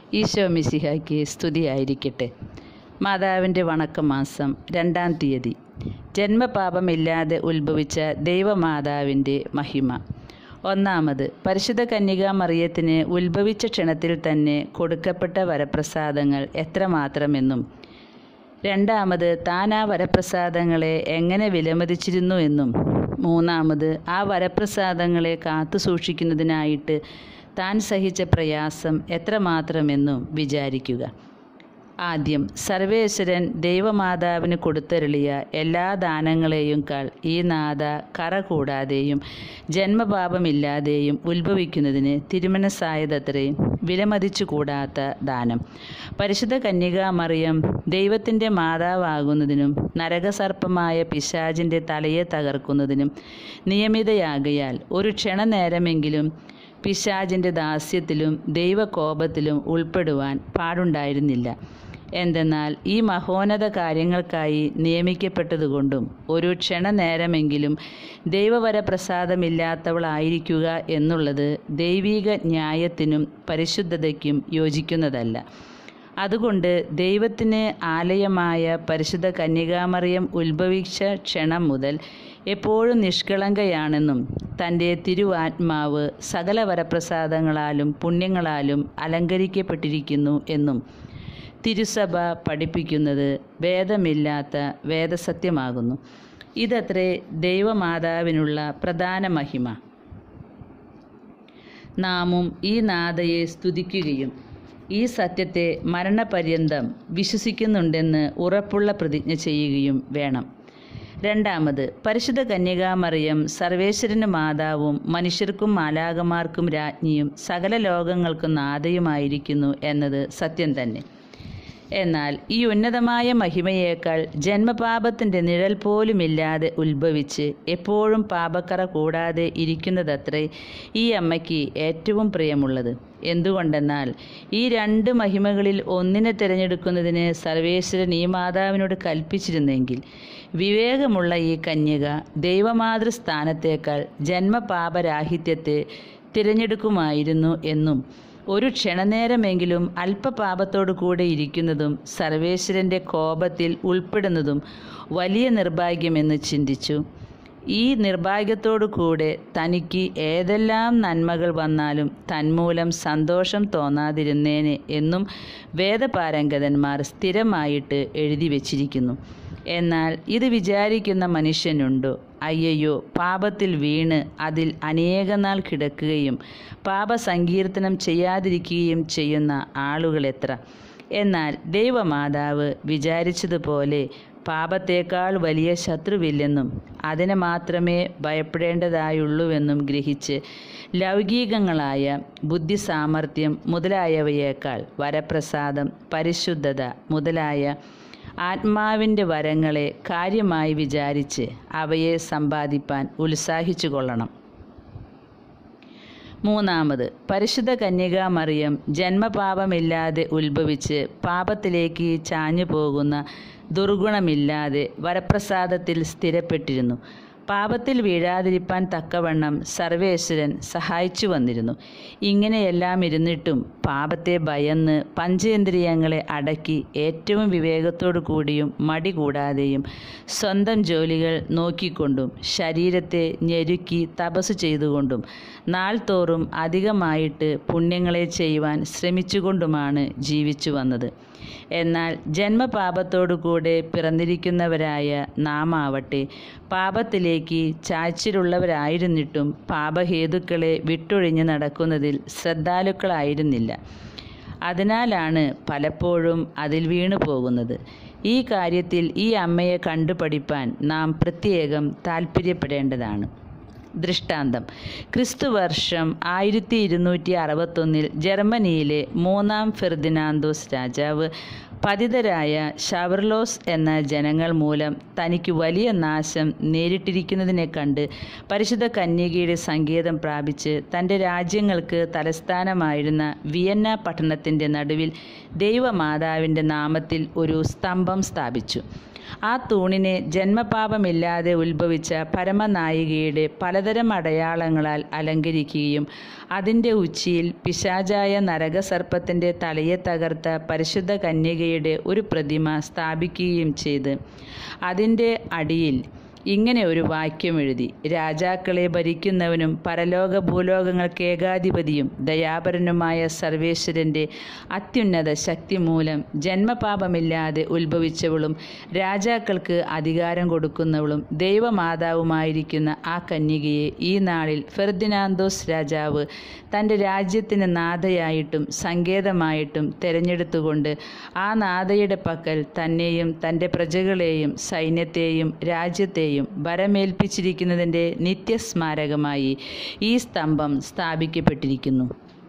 ഈശോ മിശിഹായ്ക്ക് സ്തുതിയായിരിക്കട്ടെ മാതാവിൻ്റെ വണക്കമാസം രണ്ടാം തീയതി ജന്മപാപമില്ലാതെ ഉത്ഭവിച്ച ദൈവമാതാവിൻ്റെ മഹിമ ഒന്നാമത് പരിശുദ്ധ കന്യകാ മറിയത്തിന് ഉത്ഭവിച്ച ക്ഷണത്തിൽ തന്നെ കൊടുക്കപ്പെട്ട വരപ്രസാദങ്ങൾ എത്രമാത്രമെന്നും രണ്ടാമത് താൻ ആ വരപ്രസാദങ്ങളെ എങ്ങനെ വിലമതിച്ചിരുന്നു എന്നും മൂന്നാമത് ആ വരപ്രസാദങ്ങളെ കാത്തു സൂക്ഷിക്കുന്നതിനായിട്ട് താൻ സഹിച്ച പ്രയാസം എത്രമാത്രമെന്നും വിചാരിക്കുക ആദ്യം സർവേശ്വരൻ ദൈവമാതാവിന് കൊടുത്തരുളിയ എല്ലാ ദാനങ്ങളെയും കാൾ ഈ നാഥ കറ കൂടാതെയും ജന്മപാപമില്ലാതെയും ഉത്ഭവിക്കുന്നതിന് തിരുമനസ്സായതത്രയും വിലമതിച്ചു കൂടാത്ത ദാനം പരിശുദ്ധ കന്യകാമറിയം ദൈവത്തിൻ്റെ മാതാവാകുന്നതിനും നരകസർപ്പമായ പിശാചിൻ്റെ തലയെ തകർക്കുന്നതിനും നിയമിതയാകയാൽ ഒരു ക്ഷണനേരമെങ്കിലും പിശാചിൻ്റെ ദാസ്യത്തിലും ദൈവകോപത്തിലും ഉൾപ്പെടുവാൻ പാടുണ്ടായിരുന്നില്ല എന്തെന്നാൽ ഈ മഹോന്നത കാര്യങ്ങൾക്കായി നിയമിക്കപ്പെട്ടതുകൊണ്ടും ഒരു ക്ഷണനേരമെങ്കിലും ദൈവവരപ്രസാദമില്ലാത്തവളായിരിക്കുക എന്നുള്ളത് ദൈവീക ന്യായത്തിനും പരിശുദ്ധതയ്ക്കും യോജിക്കുന്നതല്ല അതുകൊണ്ട് ദൈവത്തിന് ആലയമായ പരിശുദ്ധ കന്യകാമറിയം ഉത്ഭവിച്ച ക്ഷണം മുതൽ എപ്പോഴും നിഷ്കളങ്കയാണെന്നും തൻ്റെ തിരുവാത്മാവ് സകല വരപ്രസാദങ്ങളാലും പുണ്യങ്ങളാലും അലങ്കരിക്കപ്പെട്ടിരിക്കുന്നു എന്നും തിരുസഭ പഠിപ്പിക്കുന്നത് ഭേദമില്ലാത്ത വേദസത്യമാകുന്നു ഇതത്രേ ദൈവമാതാവിനുള്ള പ്രധാന മഹിമ നാമും ഈ നാഥയെ സ്തുതിക്കുകയും ഈ സത്യത്തെ മരണപര്യന്തം വിശ്വസിക്കുന്നുണ്ടെന്ന് ഉറപ്പുള്ള പ്രതിജ്ഞ ചെയ്യുകയും വേണം രണ്ടാമത് പരിശുദ്ധ കന്യകാമറിയം സർവേശ്വരന് മാതാവും മനുഷ്യർക്കും മാലാകമാർക്കും രാജ്ഞിയും സകല ലോകങ്ങൾക്കും നാഥയുമായിരിക്കുന്നു എന്നത് സത്യം തന്നെ എന്നാൽ ഈ ഉന്നതമായ മഹിമയേക്കാൾ ജന്മപാപത്തിൻ്റെ നിഴൽ പോലുമില്ലാതെ ഉത്ഭവിച്ച് എപ്പോഴും പാപക്കറ കൂടാതെ ഇരിക്കുന്നതത്രേ ഈ അമ്മയ്ക്ക് ഏറ്റവും പ്രിയമുള്ളത് എന്തുകൊണ്ടെന്നാൽ ഈ രണ്ട് മഹിമകളിൽ ഒന്നിനെ തിരഞ്ഞെടുക്കുന്നതിന് സർവേശ്വരൻ ഈ മാതാവിനോട് കൽപ്പിച്ചിരുന്നെങ്കിൽ വിവേകമുള്ള ഈ കന്യക ദൈവമാതൃ സ്ഥാനത്തേക്കാൾ ജന്മപാപരാഹിത്യത്തെ തിരഞ്ഞെടുക്കുമായിരുന്നു എന്നും ഒരു ക്ഷണനേരമെങ്കിലും അല്പപാപത്തോടു കൂടെ ഇരിക്കുന്നതും സർവേശ്വരൻ്റെ കോപത്തിൽ ഉൾപ്പെടുന്നതും വലിയ നിർഭാഗ്യമെന്ന് ചിന്തിച്ചു ഈ നിർഭാഗ്യത്തോടു കൂടെ തനിക്ക് ഏതെല്ലാം നന്മകൾ വന്നാലും തന്മൂലം സന്തോഷം തോന്നാതിരുന്നേനെ എന്നും വേദപാരംഗതന്മാർ സ്ഥിരമായിട്ട് എഴുതി വച്ചിരിക്കുന്നു എന്നാൽ ഇത് വിചാരിക്കുന്ന മനുഷ്യനുണ്ടോ അയ്യയ്യോ പാപത്തിൽ വീണ് അതിൽ അനേകനാൾ കിടക്കുകയും പാപസങ്കീർത്തനം ചെയ്യാതിരിക്കുകയും ചെയ്യുന്ന ആളുകൾ എത്ര എന്നാൽ ദൈവമാതാവ് വിചാരിച്ചതുപോലെ പാപത്തേക്കാൾ വലിയ ശത്രുവില്ലെന്നും അതിനെ മാത്രമേ ഭയപ്പെടേണ്ടതായുള്ളൂവെന്നും ഗ്രഹിച്ച് ലൗകികങ്ങളായ ബുദ്ധിസാമർഥ്യം മുതലായവയേക്കാൾ വരപ്രസാദം പരിശുദ്ധത മുതലായ ആത്മാവിൻ്റെ വരങ്ങളെ കാര്യമായി വിചാരിച്ച് അവയെ സമ്പാദിപ്പാൻ ഉത്സാഹിച്ചു കൊള്ളണം മൂന്നാമത് പരിശുദ്ധ കന്യകാമറിയം ജന്മപാപമില്ലാതെ ഉത്ഭവിച്ച് പാപത്തിലേക്ക് ചാഞ്ഞു പോകുന്ന ദുർഗുണമില്ലാതെ വരപ്രസാദത്തിൽ സ്ഥിരപ്പെട്ടിരുന്നു പാപത്തിൽ വീഴാതിരിപ്പാൻ തക്കവണ്ണം സർവേശ്വരൻ സഹായിച്ചു വന്നിരുന്നു ഇങ്ങനെയെല്ലാം ഇരുന്നിട്ടും പാപത്തെ ഭയന്ന് പഞ്ചേന്ദ്രിയങ്ങളെ അടക്കി ഏറ്റവും വിവേകത്തോടു കൂടിയും മടി കൂടാതെയും സ്വന്തം ജോലികൾ നോക്കിക്കൊണ്ടും ശരീരത്തെ ഞെരുക്കി തപസ് ചെയ്തുകൊണ്ടും നാൾ തോറും അധികമായിട്ട് പുണ്യങ്ങളെ ചെയ്യുവാൻ ശ്രമിച്ചുകൊണ്ടുമാണ് ജീവിച്ചു വന്നത് എന്നാൽ ജന്മപാപത്തോടുകൂടെ പിറന്നിരിക്കുന്നവരായ നാം ആവട്ടെ പാപത്തിലേക്ക് ചാച്ചിലുള്ളവരായിരുന്നിട്ടും പാപഹേതുക്കളെ വിട്ടൊഴിഞ്ഞ് നടക്കുന്നതിൽ ശ്രദ്ധാലുക്കളായിരുന്നില്ല അതിനാലാണ് പലപ്പോഴും അതിൽ വീണു പോകുന്നത് ഈ കാര്യത്തിൽ ഈ അമ്മയെ കണ്ടുപഠിപ്പാൻ നാം പ്രത്യേകം താൽപ്പര്യപ്പെടേണ്ടതാണ് ദൃഷ്ടാന്തം ക്രിസ്തുവർഷം ആയിരത്തി ഇരുന്നൂറ്റി അറുപത്തൊന്നിൽ ജർമ്മനിയിലെ മൂന്നാം ഫെർദിനാന്തോസ് രാജാവ് പതിതരായ ഷവർലോസ് എന്ന ജനങ്ങൾ മൂലം തനിക്ക് വലിയ നാശം നേരിട്ടിരിക്കുന്നതിനെ കണ്ട് പരിശുദ്ധ കന്യകയുടെ സങ്കേതം പ്രാപിച്ച് തൻ്റെ രാജ്യങ്ങൾക്ക് തലസ്ഥാനമായിരുന്ന വിയന്ന പട്ടണത്തിൻ്റെ നടുവിൽ ദൈവമാതാവിൻ്റെ നാമത്തിൽ ഒരു സ്തംഭം സ്ഥാപിച്ചു ആ തൂണിനെ ജന്മപാപമില്ലാതെ ഉത്ഭവിച്ച പരമനായികയുടെ പലതരം പലതരം അടയാളങ്ങളാൽ അലങ്കരിക്കുകയും അതിൻ്റെ ഉച്ചിയിൽ പിശാചായ നരകസർപ്പത്തിൻ്റെ തലയെ തകർത്ത പരിശുദ്ധ കന്യകയുടെ ഒരു പ്രതിമ സ്ഥാപിക്കുകയും ചെയ്ത് അതിൻ്റെ അടിയിൽ ഇങ്ങനെ ഒരു വാക്യം എഴുതി രാജാക്കളെ ഭരിക്കുന്നവനും പരലോക ഭൂലോകങ്ങൾക്ക് ഏകാധിപതിയും ദയാപരനുമായ സർവേശ്വരൻ്റെ അത്യുന്നത ശക്തി മൂലം ജന്മപാപമില്ലാതെ ഉത്ഭവിച്ചവളും രാജാക്കൾക്ക് അധികാരം കൊടുക്കുന്നവളും ദൈവമാതാവുമായിരിക്കുന്ന ആ കന്യകയെ ഈ നാളിൽ ഫെർദിനാന്തോസ് രാജാവ് തൻ്റെ രാജ്യത്തിന് നാഥയായിട്ടും സങ്കേതമായിട്ടും തിരഞ്ഞെടുത്തുകൊണ്ട് ആ നാഥയുടെ പക്കൽ തന്നെയും തൻ്റെ പ്രജകളെയും സൈന്യത്തെയും രാജ്യത്തെയും വരമേൽപ്പിച്ചിരിക്കുന്നതിൻ്റെ നിത്യസ്മാരകമായി ഈ സ്തംഭം സ്ഥാപിക്കപ്പെട്ടിരിക്കുന്നു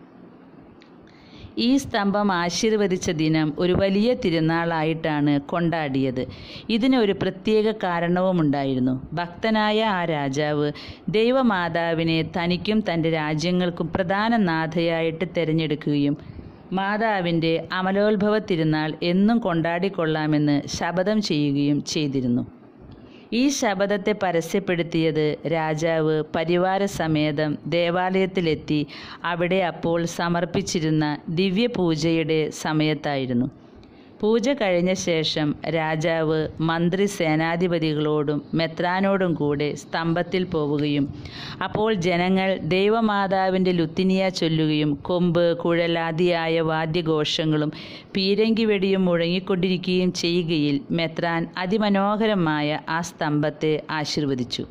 ഈ സ്തംഭം ആശീർവദിച്ച ദിനം ഒരു വലിയ തിരുനാളായിട്ടാണ് കൊണ്ടാടിയത് ഇതിന് ഒരു പ്രത്യേക കാരണവുമുണ്ടായിരുന്നു ഭക്തനായ ആ രാജാവ് ദൈവമാതാവിനെ തനിക്കും തൻ്റെ രാജ്യങ്ങൾക്കും പ്രധാന നാഥയായിട്ട് തിരഞ്ഞെടുക്കുകയും മാതാവിൻ്റെ അമലോത്ഭവ തിരുനാൾ എന്നും കൊണ്ടാടിക്കൊള്ളാമെന്ന് ശപഥം ചെയ്യുകയും ചെയ്തിരുന്നു ഈ ശപഥത്തെ പരസ്യപ്പെടുത്തിയത് രാജാവ് പരിവാരസമേതം ദേവാലയത്തിലെത്തി അവിടെ അപ്പോൾ സമർപ്പിച്ചിരുന്ന ദിവ്യപൂജയുടെ സമയത്തായിരുന്നു പൂജ കഴിഞ്ഞ ശേഷം രാജാവ് മന്ത്രി സേനാധിപതികളോടും മെത്രാനോടും കൂടെ സ്തംഭത്തിൽ പോവുകയും അപ്പോൾ ജനങ്ങൾ ദൈവമാതാവിൻ്റെ ലുത്തിനിയ ചൊല്ലുകയും കൊമ്പ് കുഴലാദിയായ വാദ്യഘോഷങ്ങളും പീരങ്കി വെടിയും മുഴങ്ങിക്കൊണ്ടിരിക്കുകയും ചെയ്യുകയിൽ മെത്രാൻ അതിമനോഹരമായ ആ സ്തംഭത്തെ ആശീർവദിച്ചു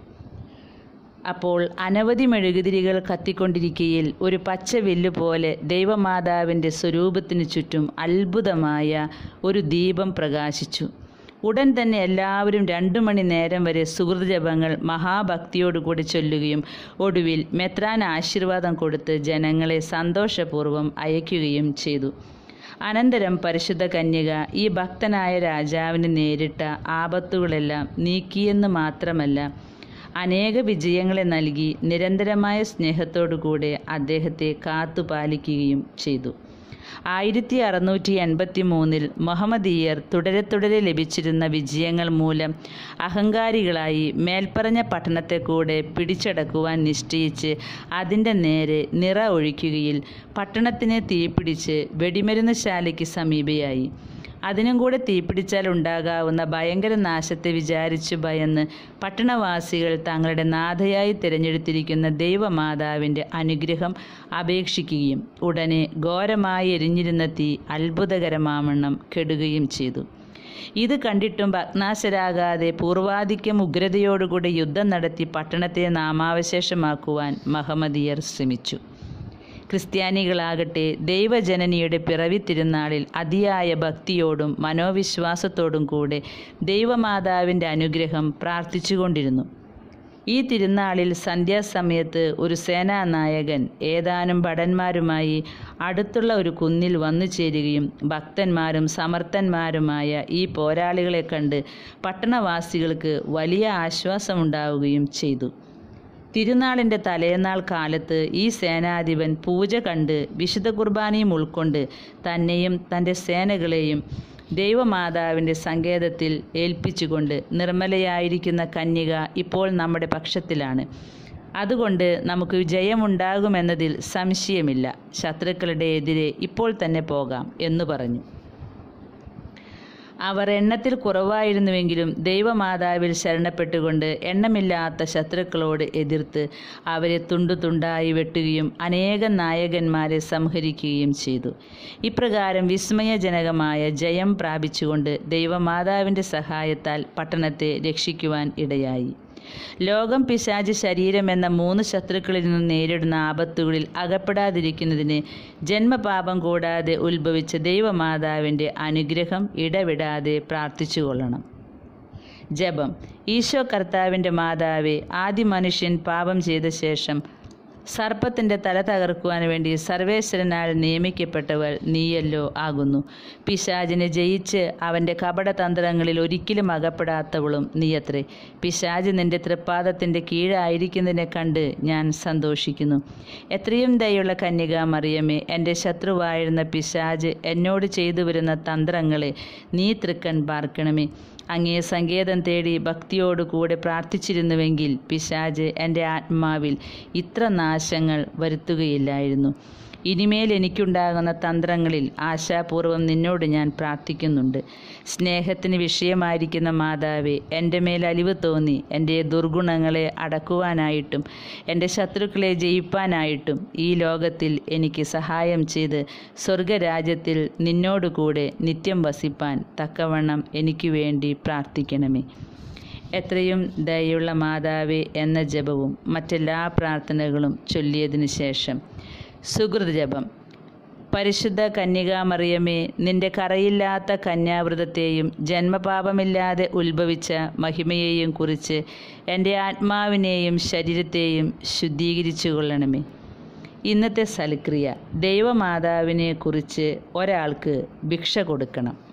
അപ്പോൾ അനവധി മെഴുകുതിരികൾ കത്തിക്കൊണ്ടിരിക്കയിൽ ഒരു പച്ച വില്ല് പോലെ ദൈവമാതാവിൻ്റെ സ്വരൂപത്തിനു ചുറ്റും അത്ഭുതമായ ഒരു ദീപം പ്രകാശിച്ചു ഉടൻ തന്നെ എല്ലാവരും രണ്ടു മണി നേരം വരെ സുഹൃതജപങ്ങൾ മഹാഭക്തിയോടുകൂടി ചൊല്ലുകയും ഒടുവിൽ മെത്രാൻ ആശീർവാദം കൊടുത്ത് ജനങ്ങളെ സന്തോഷപൂർവ്വം അയക്കുകയും ചെയ്തു അനന്തരം പരിശുദ്ധ കന്യക ഈ ഭക്തനായ രാജാവിന് നേരിട്ട ആപത്തുകളെല്ലാം നീക്കിയെന്ന് മാത്രമല്ല അനേക വിജയങ്ങളെ നൽകി നിരന്തരമായ സ്നേഹത്തോടുകൂടെ അദ്ദേഹത്തെ കാത്തുപാലിക്കുകയും ചെയ്തു ആയിരത്തി അറുന്നൂറ്റി എൺപത്തി മൂന്നിൽ മുഹമ്മദീയർ തുടരെ തുടരെ ലഭിച്ചിരുന്ന വിജയങ്ങൾ മൂലം അഹങ്കാരികളായി മേൽപ്പറഞ്ഞ പട്ടണത്തെ കൂടെ പിടിച്ചടക്കുവാൻ നിശ്ചയിച്ച് അതിൻ്റെ നേരെ നിറ ഒഴിക്കുകയിൽ പട്ടണത്തിന് തീപിടിച്ച് വെടിമരുന്ന് ശാലയ്ക്ക് സമീപയായി അതിനും കൂടെ തീപിടിച്ചാൽ ഉണ്ടാകാവുന്ന ഭയങ്കര നാശത്തെ വിചാരിച്ചു ഭയന്ന് പട്ടണവാസികൾ തങ്ങളുടെ നാഥയായി തിരഞ്ഞെടുത്തിരിക്കുന്ന ദൈവമാതാവിൻ്റെ അനുഗ്രഹം അപേക്ഷിക്കുകയും ഉടനെ ഘോരമായി എരിഞ്ഞിരുന്ന തീ അത്ഭുതകരമാവണ്ണം കെടുകയും ചെയ്തു ഇത് കണ്ടിട്ടും ഭഗ്നാശരാകാതെ പൂർവാധിക്യം ഉഗ്രതയോടുകൂടി യുദ്ധം നടത്തി പട്ടണത്തെ നാമാവശേഷമാക്കുവാൻ മഹമ്മദിയർ ശ്രമിച്ചു ക്രിസ്ത്യാനികളാകട്ടെ ദൈവജനനിയുടെ പിറവി തിരുനാളിൽ അതിയായ ഭക്തിയോടും മനോവിശ്വാസത്തോടും കൂടെ ദൈവമാതാവിൻ്റെ അനുഗ്രഹം പ്രാർത്ഥിച്ചുകൊണ്ടിരുന്നു ഈ തിരുനാളിൽ സന്ധ്യാസമയത്ത് ഒരു സേനാനായകൻ ഏതാനും ഭടന്മാരുമായി അടുത്തുള്ള ഒരു കുന്നിൽ വന്നു ചേരുകയും ഭക്തന്മാരും സമർത്ഥന്മാരുമായ ഈ പോരാളികളെ കണ്ട് പട്ടണവാസികൾക്ക് വലിയ ആശ്വാസമുണ്ടാവുകയും ചെയ്തു തിരുനാളിൻ്റെ തലേനാൾ കാലത്ത് ഈ സേനാധിപൻ പൂജ കണ്ട് വിശുദ്ധ കുർബാനയും ഉൾക്കൊണ്ട് തന്നെയും തൻ്റെ സേനകളെയും ദൈവമാതാവിൻ്റെ സങ്കേതത്തിൽ ഏൽപ്പിച്ചുകൊണ്ട് നിർമ്മലയായിരിക്കുന്ന കന്യക ഇപ്പോൾ നമ്മുടെ പക്ഷത്തിലാണ് അതുകൊണ്ട് നമുക്ക് ജയമുണ്ടാകുമെന്നതിൽ സംശയമില്ല ശത്രുക്കളുടെ എതിരെ ഇപ്പോൾ തന്നെ പോകാം എന്നു പറഞ്ഞു അവർ എണ്ണത്തിൽ കുറവായിരുന്നുവെങ്കിലും ദൈവമാതാവിൽ ശരണപ്പെട്ടുകൊണ്ട് എണ്ണമില്ലാത്ത ശത്രുക്കളോട് എതിർത്ത് അവരെ തുണ്ടു തുണ്ടായി വെട്ടുകയും അനേകം നായകന്മാരെ സംഹരിക്കുകയും ചെയ്തു ഇപ്രകാരം വിസ്മയജനകമായ ജയം പ്രാപിച്ചുകൊണ്ട് ദൈവമാതാവിൻ്റെ സഹായത്താൽ പട്ടണത്തെ രക്ഷിക്കുവാൻ ഇടയായി ലോകം പിശാച് ശരീരം എന്ന മൂന്ന് ശത്രുക്കളിൽ നിന്ന് നേരിടുന്ന ആപത്തുകളിൽ അകപ്പെടാതിരിക്കുന്നതിന് ജന്മപാപം കൂടാതെ ഉത്ഭവിച്ച ദൈവമാതാവിൻ്റെ അനുഗ്രഹം ഇടവിടാതെ പ്രാർത്ഥിച്ചുകൊള്ളണം ജപം ഈശോ കർത്താവിൻ്റെ മാതാവെ ആദ്യ മനുഷ്യൻ പാപം ചെയ്ത ശേഷം സർപ്പത്തിൻ്റെ തല തകർക്കുവാൻ വേണ്ടി സർവേശ്വരനാൽ നിയമിക്കപ്പെട്ടവൾ നീയല്ലോ ആകുന്നു പിശാചിനെ ജയിച്ച് അവൻ്റെ കപടതന്ത്രങ്ങളിൽ ഒരിക്കലും അകപ്പെടാത്തവളും നീയത്രേ പിശാജ് നിന്റെ തൃപ്പാദത്തിൻ്റെ കീഴായിരിക്കുന്നതിനെ കണ്ട് ഞാൻ സന്തോഷിക്കുന്നു എത്രയും ദയുള്ള കന്യക മറിയമേ എൻ്റെ ശത്രുവായിരുന്ന പിശാജ് എന്നോട് ചെയ്തു വരുന്ന തന്ത്രങ്ങളെ നീ തൃക്കൺ പാർക്കണമേ അങ്ങേ സങ്കേതം തേടി ഭക്തിയോടുകൂടെ പ്രാർത്ഥിച്ചിരുന്നുവെങ്കിൽ പിശാജ് എൻ്റെ ആത്മാവിൽ ഇത്ര നാശങ്ങൾ വരുത്തുകയില്ലായിരുന്നു ഇനിമേൽ എനിക്കുണ്ടാകുന്ന തന്ത്രങ്ങളിൽ ആശാപൂർവം നിന്നോട് ഞാൻ പ്രാർത്ഥിക്കുന്നുണ്ട് സ്നേഹത്തിന് വിഷയമായിരിക്കുന്ന മാതാവേ എൻ്റെ മേൽ അലിവ് തോന്നി എൻ്റെ ദുർഗുണങ്ങളെ അടക്കുവാനായിട്ടും എൻ്റെ ശത്രുക്കളെ ജയിപ്പാനായിട്ടും ഈ ലോകത്തിൽ എനിക്ക് സഹായം ചെയ്ത് സ്വർഗരാജ്യത്തിൽ നിന്നോടുകൂടെ നിത്യം വസിപ്പാൻ തക്കവണ്ണം എനിക്ക് വേണ്ടി പ്രാർത്ഥിക്കണമേ എത്രയും ദയുള്ള മാതാവേ എന്ന ജപവും മറ്റെല്ലാ പ്രാർത്ഥനകളും ചൊല്ലിയതിനു ശേഷം സുഹൃത് ജപം പരിശുദ്ധ കന്യകാമറിയമേ നിന്റെ കറയില്ലാത്ത കന്യാവ്രതത്തെയും ജന്മപാപമില്ലാതെ ഉത്ഭവിച്ച മഹിമയെയും കുറിച്ച് എൻ്റെ ആത്മാവിനെയും ശരീരത്തെയും ശുദ്ധീകരിച്ചു കൊള്ളണമേ ഇന്നത്തെ സൽക്രിയ ദൈവമാതാവിനെ കുറിച്ച് ഒരാൾക്ക് ഭിക്ഷ കൊടുക്കണം